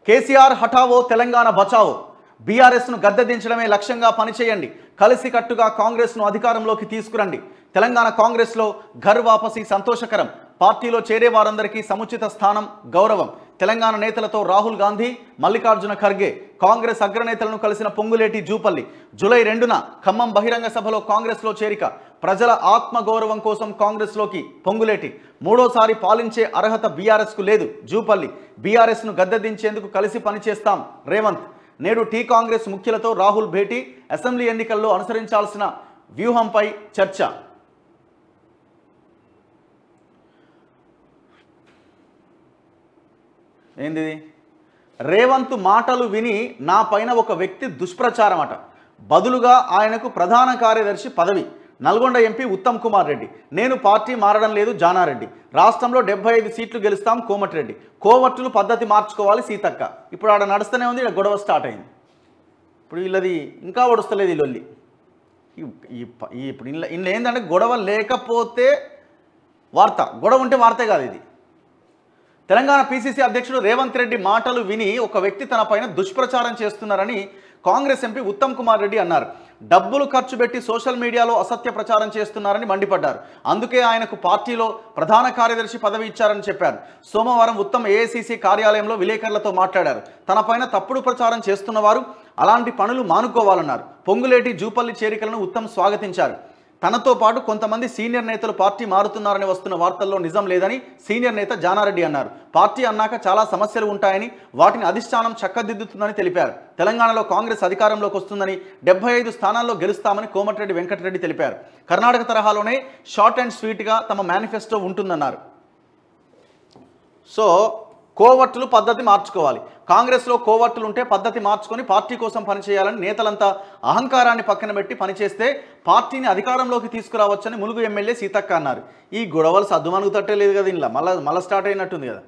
కేసీఆర్ హఠావో తెలంగాణ బచావో బీఆర్ఎస్ను గద్దెదించడమే లక్ష్యంగా పనిచేయండి కలిసికట్టుగా కాంగ్రెస్ను అధికారంలోకి తీసుకురండి తెలంగాణ కాంగ్రెస్లో ఘర్ వాపసి సంతోషకరం పార్టీలో చేరే వారందరికీ సముచిత స్థానం గౌరవం తెలంగాణ నేతలతో రాహుల్ గాంధీ మల్లికార్జున ఖర్గే కాంగ్రెస్ అగ్రనేతలను కలిసిన పొంగులేటి జూపల్లి జూలై రెండున ఖమ్మం బహిరంగ సభలో కాంగ్రెస్లో చేరిక ప్రజల ఆత్మగౌరవం కోసం కాంగ్రెస్లోకి పొంగులేటి మూడోసారి పాలించే అర్హత బీఆర్ఎస్కు లేదు జూపల్లి బీఆర్ఎస్ను గద్దెదించేందుకు కలిసి పనిచేస్తాం రేవంత్ నేడు టీ కాంగ్రెస్ ముఖ్యులతో రాహుల్ భేటీ అసెంబ్లీ ఎన్నికల్లో అనుసరించాల్సిన వ్యూహంపై చర్చ ఏంది రేవంత్ మాటలు విని నా పైన ఒక వ్యక్తి దుష్ప్రచారం అట బదులుగా ఆయనకు ప్రధాన కార్యదర్శి పదవి నల్గొండ ఎంపీ ఉత్తమ్ కుమార్ రెడ్డి నేను పార్టీ మారడం లేదు జానారెడ్డి రాష్ట్రంలో డెబ్బై ఐదు సీట్లు గెలుస్తాం కోమటిరెడ్డి కోవట్టులు పద్ధతి మార్చుకోవాలి సీతక్క ఇప్పుడు ఆడ నడుస్తూనే ఉంది ఈడ గొడవ స్టార్ట్ అయింది ఇప్పుడు వీళ్ళది ఇంకా ఒడుస్తలేదు ఈ లొల్లి ఈ- ఈ ప- ఈ ఇప్పుడు ఇంట్లో ఇంట్లో ఏంటంటే గొడవ లేకపోతే వార్త గొడవ ఉంటే వార్తే కాదు ఇది తెలంగాణ పీసీసీ అధ్యక్షుడు రేవంత్ రెడ్డి మాటలు విని ఒక వ్యక్తి తన పైన దుష్ప్రచారం చేస్తున్నారని కాంగ్రెస్ ఎంపీ ఉత్తమ్ కుమార్ రెడ్డి అన్నారు డబ్బులు ఖర్చు పెట్టి సోషల్ మీడియాలో అసత్య ప్రచారం చేస్తున్నారని మండిపడ్డారు అందుకే ఆయనకు పార్టీలో ప్రధాన కార్యదర్శి పదవి ఇచ్చారని చెప్పారు సోమవారం ఉత్తమ్ ఏఐసీసీ కార్యాలయంలో విలేకరులతో మాట్లాడారు తన పైన తప్పుడు ప్రచారం చేస్తున్నవారు అలాంటి పనులు మానుకోవాలన్నారు పొంగులేటి జూపల్లి చేరికలను ఉత్తమ్ స్వాగతించారు తనతో పాటు కొంతమంది సీనియర్ నేతలు పార్టీ మారుతున్నారని వస్తున్న వార్తల్లో నిజం లేదని సీనియర్ నేత జానారెడ్డి అన్నారు పార్టీ అన్నాక చాలా సమస్యలు ఉంటాయని వాటిని అధిష్టానం చక్కదిద్దుతుందని తెలిపారు తెలంగాణలో కాంగ్రెస్ అధికారంలోకి వస్తుందని డెబ్బై ఐదు స్థానాల్లో గెలుస్తామని కోమటిరెడ్డి వెంకటరెడ్డి తెలిపారు కర్ణాటక తరహాలోనే షార్ట్ అండ్ స్వీట్గా తమ మేనిఫెస్టో ఉంటుందన్నారు సో కోవట్టులు పద్ధతి మార్చుకోవాలి కాంగ్రెస్లో కోవట్టులు ఉంటే పద్ధతి మార్చుకొని పార్టీ కోసం పనిచేయాలని నేతలంతా అహంకారాన్ని పక్కన పెట్టి పనిచేస్తే పార్టీని అధికారంలోకి తీసుకురావచ్చని ములుగు ఎమ్మెల్యే సీతక్క అన్నారు ఈ గొడవలు సద్దుమనుగు తట్టలేదు కదా ఇంట్లో మళ్ళీ మళ్ళీ స్టార్ట్ అయినట్టుంది కదా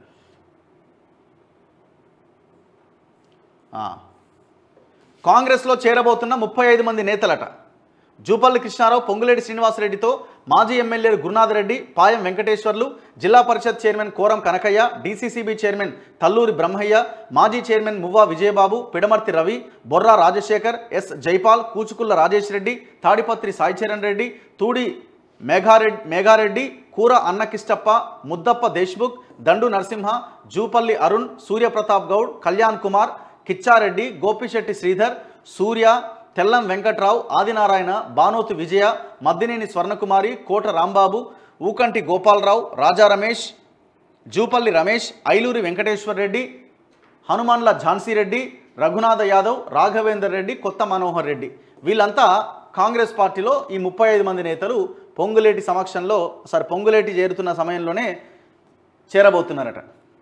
ఆ. కాంగ్రెస్లో చేరబోతున్న ముప్పై ఐదు మంది నేతలట జూపల్లి కృష్ణారావు పొంగులేటి శ్రీనివాసరెడ్డితో మాజీ ఎమ్మెల్యేలు Gurunath Reddy Payam Venkateswarlu zilla parishad chairman Koram Kanakaiah DCCB chairman Talluri Brahmaiah మాజీ చైర్మన్ మువ్వా విజయబాబు పిడమర్తి రవి బొర్రా రాజశేఖర్ ఎస్ జైపాల్ కూచుకుల్ల రాజేష్ రెడ్డి తాడిపత్రి సాయిచరణ్ రెడ్డి తూడి మేఘారెడ్డి మేఘారెడ్డి కూర అన్నకిష్టప్ప ముద్దప్ప దేశ్ముఖ్ దండు నరసింహ జూపల్లి అరుణ్ సూర్యప్రతాప్ గౌడ్ కళ్యాణ్ కుమార్ కిచ్చారెడ్డి గోపిశెట్టి శ్రీధర్ సూర్య తెల్లం వెంకట్రావు ఆదినారాయణ బానోతు విజయ మద్దినేని స్వర్ణకుమారి కోట రాంబాబు ఊకంటి గోపాలరావు రాజా రమేష్ జూపల్లి రమేష్ ఐలూరి వెంకటేశ్వర్ రెడ్డి హనుమాన్ల ఝాన్సీ రెడ్డి రఘునాథ యాదవ్ రాఘవేందర్ రెడ్డి కొత్త మనోహర్ రెడ్డి వీళ్ళంతా కాంగ్రెస్ పార్టీలో ఈ ముప్పై ఐదు మంది నేతలు పొంగులేటి సమక్షంలో సారీ పొంగులేటి చేరుతున్న సమయంలోనే చేరబోతున్నారట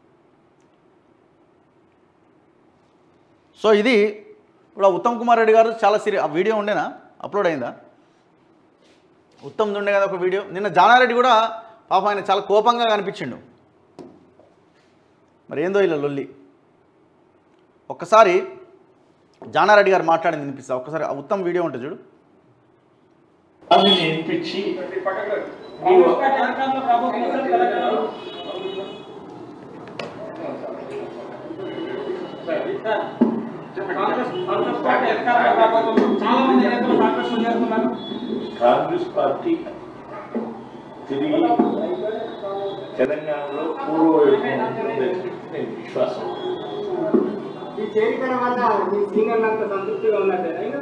సో ఇది ఇప్పుడు ఆ ఉత్తమ్ కుమార్ రెడ్డి గారు చాలా సిరి ఆ వీడియో ఉండేనా అప్లోడ్ అయిందా ఉత్తమ్ ఉండే కదా ఒక వీడియో నిన్న జానారెడ్డి కూడా పాప ఆయన చాలా కోపంగా కనిపించిండు మరి ఏందో ఇలా లొల్లి ఒక్కసారి జానారెడ్డి గారు మాట్లాడింది వినిపిస్తా ఒక్కసారి ఆ ఉత్తమ్ వీడియో ఉంటుంది చూడు అది వినిపించి కాంగ్రెస్ పార్టీ అధికారంలో రాబోతున్న తెలంగాణలో కాంగ్రెస్ కాంగ్రెస్ పార్టీ అధికారంలో రాబోతుంది చాలా మంది నేతలు కాంగ్రెస్ లో చేరుతున్నారు కాంగ్రెస్ పార్టీ తిరిగి తెలంగాణలో పూర్వవైపు ఉంటుందని నేను విశ్వాసం ఈ చేరికల వల్ల మీ సీనియర్లు అంత సంతృప్తిగా ఉన్నట్టేనా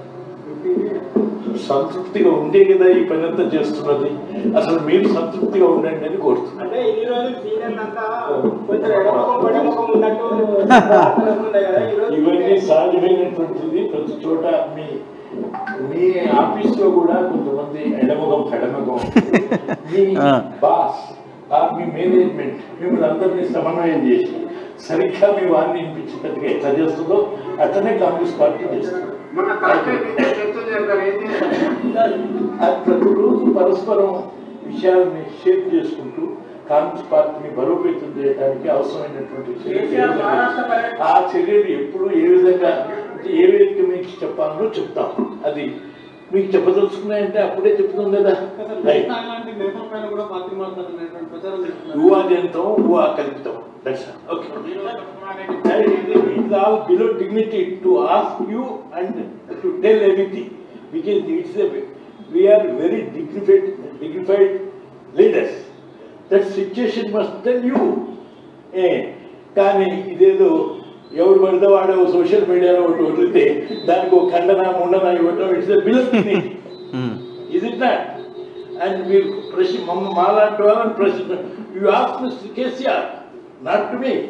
సంతృప్తిగా ఉండే కదా ఈ పని అంతా చేస్తున్నది అసలు మీరు సంతృప్తిగా ఉండండి అని కోరుతున్నాను అంటే ఇన్ని రోజులు సీనియర్లు అంతా కొంచెం ఎడమొఖం పడమొఖం ఉన్నట్టు వార్తలు వస్తున్నాయి కదా ఈ రోజు ఇవన్నీ సహజమైనటువంటిది ప్రతి చోట మీ మీ ఆఫీస్లో కూడా కొంతమంది ఎడమగం పెడమగం మీ ఆ. బాస్ ఆ మీ మేనేజ్మెంట్ మిమ్మల్ని అందరినీ సమన్వయం చేసి సరిగ్గా మీ వారిని వినిపించేటట్టుగా ఎట్లా చేస్తుందో అట్లనే కాంగ్రెస్ పార్టీ చేస్తుంది మన కలెక్టరేట్ ఇద్దరు చర్చలు జరిపారు ఏం చేశారు అది ప్రతిరోజు పరస్పరం విషయాలని షేర్ చేసుకుంటూ కాంగ్రెస్ పార్టీని బలోపేతం చేయడానికి అవసరమైనటువంటి చర్యలు కేసీఆర్ మహారాష్ట్ర పర్యటన ఆ చర్యలు ఎప్పుడు ఏ విధంగా అంటే ఏ వేదిక మీకు చెప్పాలో చెప్తాం అది మీకు చెప్పదలుచుకున్నాయంటే అప్పుడే చెప్తాం కదా రైట్ లాంటి నేతల పైన కూడా పార్టీ మాట్లాడుతున్నటువంటి ప్రచారం చేస్తున్నారు ఊహాజంతం ఊహా కల్పితం okay is all below dignity to ask you and to tell anything. Because it's a, we are very dignified, dignified leaders. That situation must tell you. ఏ కానీ ఇదేదో ఎవడు పడితే వాడు సోషల్ మీడియాలో ఒకటి వదిలితే దానికి ఒక ఖండన ముండన ఇవ్వటం it's below dignity Is it not? And we ప్రశ్న మమ్మ మాలాంటి వాళ్ళని ప్రశ్న you ask mister KCR not to me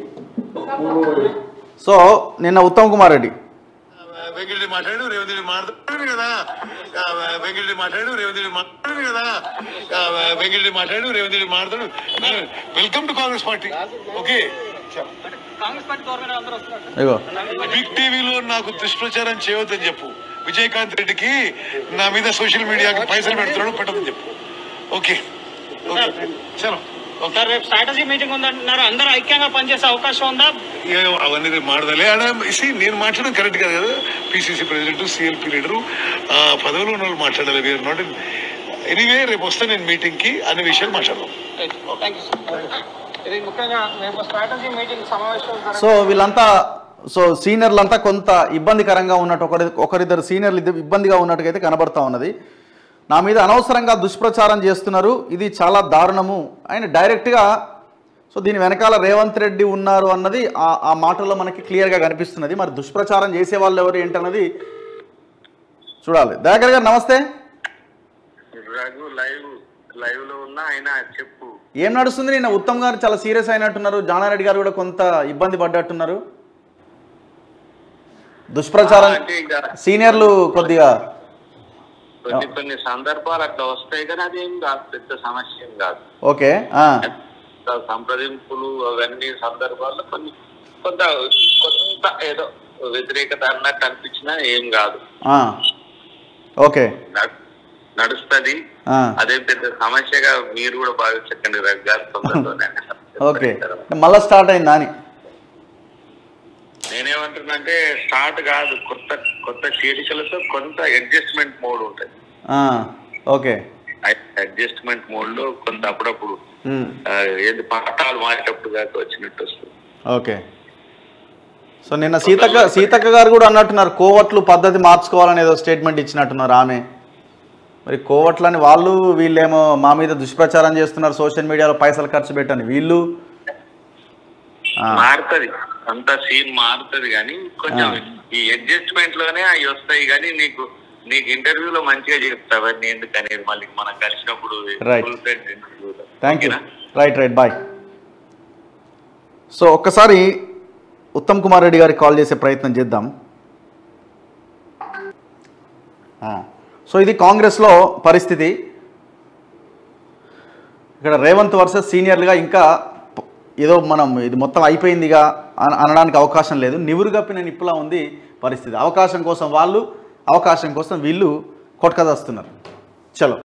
so నిన్న ఉత్తమ్ కుమార్ రెడ్డి వెంకటరెడ్డి మాట్లాడు రేవంత్ రెడ్డి మాట్లాడు కదా ఆ, వెంకటరెడ్డి మాట్లాడు రేవంత్ రెడ్డి మాట్లాడు కదా ఆ, వెంకటరెడ్డి మాట్లాడు రేవంత్ రెడ్డి మాట్లాడు welcome to Congress party okay Congress party government అందరూ వస్తున్నారు ఇగో బిగ్ టీవీలో నాకు దుష్ప్రచారం చేయవద్దని చెప్పు విజయకాంత్ రెడ్డికి నా మీద సోషల్ మీడియాకి పైసలు పెడుతున్నాడు పెట్టదని చెప్పు ఓకే ఓకే చలో ఓకే సార్ రేపు స్ట్రాటజీ మీటింగ్ ఉందంటున్నారు అందరూ ఐక్యంగా పనిచేసే అవకాశం ఉందా ఏ అవన్నీ రేపు మాడదలే ఆడ see, నేను మాట్లాడడం కరెక్ట్ కాదు కదా పిసిసి ప్రెసిడెంట్ సిఎల్పి లీడరు పదవిలో ఉన్న వాళ్ళు మాట్లాడాలి వీఆర్ నాట్ ఎనీవే రేపు వస్తే నేను మీటింగ్కి అన్ని విషయాలు మాట్లాడదాం థ్యాంక్ యూ ఇది ముఖ్యంగా రేపు స్ట్రాటజీ మీటింగ్ సమావేశం జరగ- సో వీళ్ళంతా సో సీనియర్లంతా కొంత ఇబ్బందికరంగా ఉన్నట్టు ఒకరి ఒకరిద్దరు సీనియర్లు ఇద్దరు ఇబ్బందిగా ఉన్నట్టుగైతే కనబడతా ఉన్నది నా మీద అనవసరంగా దుష్ప్రచారం చేస్తున్నారు ఇది చాలా దారుణము ఆయన డైరెక్ట్గా సో దీని వెనకాల రేవంత్ రెడ్డి ఉన్నారు అన్నది ఆ ఆ మాటల్లో మనకి క్లియర్గా కనిపిస్తున్నది మరి దుష్ప్రచారం చేసే వాళ్ళు ఎవరు ఏంటన్నది చూడాలి దయాకర్ గారు నమస్తే రఘు లైవ్ లైవ్ లో ఉన్నా ఆయన చెప్పు ఏం నడుస్తుంది నిన్న ఉత్తమ్ గారు చాలా సీరియస్ అయినట్టున్నారు జానారెడ్డి గారు కూడా కొంత ఇబ్బంది పడ్డట్టున్నారు దుష్ప్రచారం అంటే ఇక సీనియర్లు కొద్దిగా కొన్ని కొన్ని సందర్భాలు అట్లా వస్తాయి కానీ అదేం కాదు పెద్ద సమస్య ఏం కాదు ఓకే ఆ, సంప్రదింపులు అవన్నీ సందర్భాల్లో కొన్ని కొంత కొంత ఏదో వ్యతిరేకత అన్నట్టు అనిపించినా ఏం కాదు ఆ, ఓకే నడు- నడుస్తది ఆ, అదే పెద్ద సమస్యగా మీరు కూడా భావించకండి రఘు గారు తొందరలోనే ఓకే మళ్ళా స్టార్ట్ అయిందా అని నేనేమంటున్నానంటే స్టార్ట్ కాదు కొత్త కొత్త చేరికలతో కొంత అడ్జస్ట్మెంట్ మోడ్ ఉంటుంది ఆ, ఓకే అడ్జస్ట్మెంట్ మోడ్ లో కొంత అప్పుడప్పుడు ఉమ్, ఆ, ఏంది పాఠాలు మారేటప్పుడు దాకా వచ్చినట్టు వస్తుంది ఓకే సో నిన్న సీతక్క సీతక్క గారు కూడా అన్నట్టున్నారు కోవట్లు పద్ధతి మార్చుకోవాలని ఏదో స్టేట్మెంట్ ఇచ్చినట్టున్నారు ఆమె మరి కోవట్లని వాళ్ళు వీళ్ళేమో మా మీద దుష్ప్రచారం చేస్తున్నారు సోషల్ మీడియాలో పైసలు ఖర్చు పెట్టని వీళ్ళు ఆ, మారుతుంది అంత సీన్ మారుతుంది కానీ కొంచెం ఆ. ఈ అడ్జస్ట్మెంట్ లోనే అవి వస్తాయి కానీ నీకు నీకు ఇంటర్వ్యూలో మంచిగా చెప్తావన్నీ ఎందుకనేది మళ్ళీ మనం కలిసినప్పుడు Right. full fledged interview లో. థ్యాంక్ యూ ఓకేనా? రైట్ రైట్ బాయ్ సో ఒక్కసారి ఉత్తమ్ కుమార్ రెడ్డి గారికి కాల్ చేసే ప్రయత్నం చేద్దాం ఆ, సో ఇది కాంగ్రెస్లో పరిస్థితి ఇక్కడ రేవంత్ వర్సెస్ సీనియర్లుగా ఇంకా ప- ఏదో మనం ఇది మొత్తం అయిపోయిందిగా అన- అనడానికి అవకాశం లేదు నివురు కప్పిన నిప్పులా ఉంది పరిస్థితి అవకాశం కోసం వాళ్ళు అవకాశం కోసం వీళ్ళు కొట్టుకదస్తున్నారు చలో